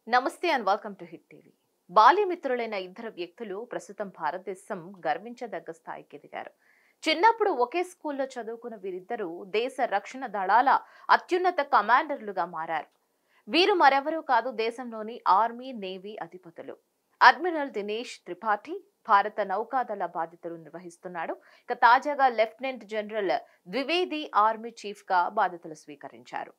నమస్తే and welcome to Hit TV బాల్యమిత్రులైన ఇద్దరు వ్యక్తులు ప్రస్తుతం భారతదేశం గర్వించదగ్గ స్థాయికి ఎదిగారు చిన్నప్పుడు ఒకే స్కూల్లో చదువుకున్న వీరిద్దరూ దేశ రక్షణ దళాల అత్యున్నత కమాండర్లుగా మారారు వీరు మరెవరూ కాదు దేశంలోని ఆర్మీ నేవీ అధిపతులు అడ్మిరల్ దినేష్ త్రిపాఠి భారత నౌకాదళ బాధ్యతలు నిర్వహిస్తున్నాడు ఇక తాజాగా lieutenant general Dwivedi army chief గా బాధ్యతలు స్వీకరించారు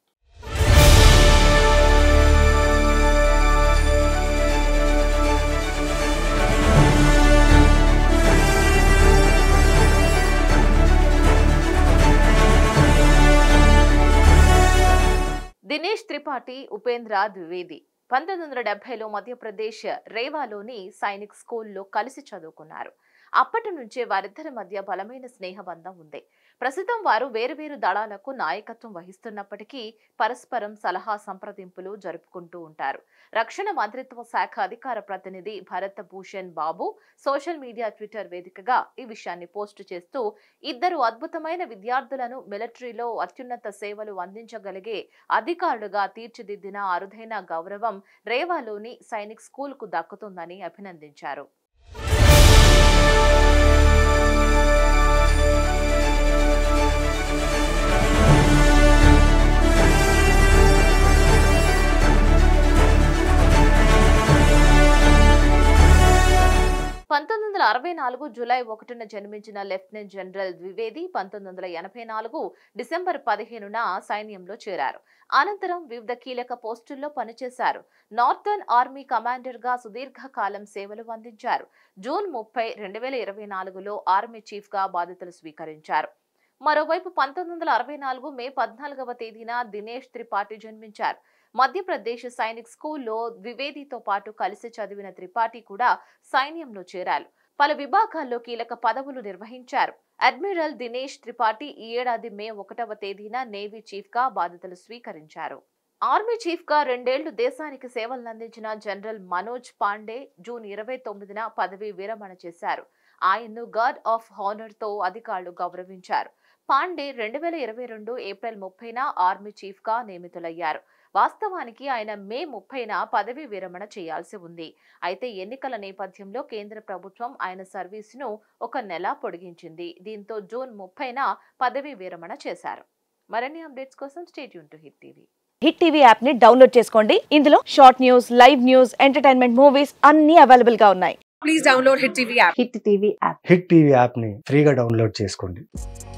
దినేష్ త్రిపాఠి ఉపేంద్ర ద్వివేది పంతొమ్మిది వందల డెబ్బైలో మధ్యప్రదేశ్ రేవాలోని సైనిక్ స్కూల్లో కలిసి చదువుకున్నారు అప్పటి నుంచే వారిద్దరి మధ్య బలమైన స్నేహబంధం ఉంది ప్రస్తుతం వారు వేరువేరు దళాలకు నాయకత్వం వహిస్తున్నప్పటికీ పరస్పరం సలహా సంప్రదింపులు జరుపుకుంటూ ఉంటారు రక్షణ మంత్రిత్వ శాఖ అధికార ప్రతినిధి Bharat Bhushan Babu social media Twitter వేదికగా ఈ విషయాన్ని పోస్టు చేస్తూ ఇద్దరు అద్భుతమైన విద్యార్థులను మిలిటరీలో అత్యున్నత సేవలు అందించగలిగే అధికారులుగా తీర్చిదిద్దిన అరుదైన గౌరవం రేవాలోని సైనిక్ స్కూల్కు దక్కుతుందని అభినందించారు పంతొమ్మిది వందల అరవై నాలుగు జూలై ఒకటిన జన్మించిన లెఫ్టినెంట్ జనరల్ ద్వివేది పంతొమ్మిది వందల ఎనభై నాలుగు డిసెంబర్ పదిహేనున సైన్యంలో చేరారు అనంతరం వివిధ కీలక పోస్టుల్లో పనిచేశారు నార్థర్న్ ఆర్మీ కమాండర్ గా సుదీర్ఘకాలం సేవలు అందించారు జూన్ ముప్పై రెండు వేల ఇరవై నాలుగులో ఆర్మీ చీఫ్ గా బాధ్యతలు స్వీకరించారు మరోవైపు పంతొమ్మిది వందల అరవై నాలుగు మే పద్నాలుగవ తేదీన దినేష్ త్రిపాఠి జన్మించారు మధ్యప్రదేశ్ సైనిక్ స్కూల్లో ద్వివేదితో పాటు కలిసి చదివిన త్రిపాఠి కూడా సైన్యంలో చేరారు పలు విభాగాల్లో కీలక పదవులు నిర్వహించారు అడ్మిరల్ దినేష్ త్రిపాఠి ఈ ఏడాది మే ఒకటవ తేదీన నేవీ చీఫ్ గా బాధ్యతలు స్వీకరించారు ఆర్మీ చీఫ్ గా రెండేళ్లు దేశానికి సేవలందించిన జనరల్ మనోజ్ పాండే జూన్ ఇరవై తొమ్మిదిన పదవీ విరమణ చేశారు ఆయన్ను గార్డ్ ఆఫ్ హానర్ తో అధికారులు గౌరవించారు పాండే రెండు వేల ఇరవై రెండు ఏప్రిల్ ముప్పైన ఆర్మీ చీఫ్ గా నియమితులయ్యారు వాస్తవానికి ఆయన మే ముప్పైన పదవీ విరమణ చేయాల్సి ఉంది అయితే ఎన్నికల నేపథ్యంలో కేంద్ర ప్రభుత్వం ఆయన సర్వీసును ఒక నెల పొడిగించింది దీంతో జూన్ ముప్పైన పదవీ విరమణ చేశారు మరిన్ని అప్డేట్స్ కోసం స్టేట్ యూన్ to Hit TV Hit TV app ని డౌన్లోడ్ చేసుకోండి ఇందులో short news live news entertainment movies అన్ని అవైలబుల్ గా ఉన్నాయి please download Hit TV app. Hit TV app Hit TV యాప్ని ఫ్రీగా డౌన్లోడ్ చేసుకోండి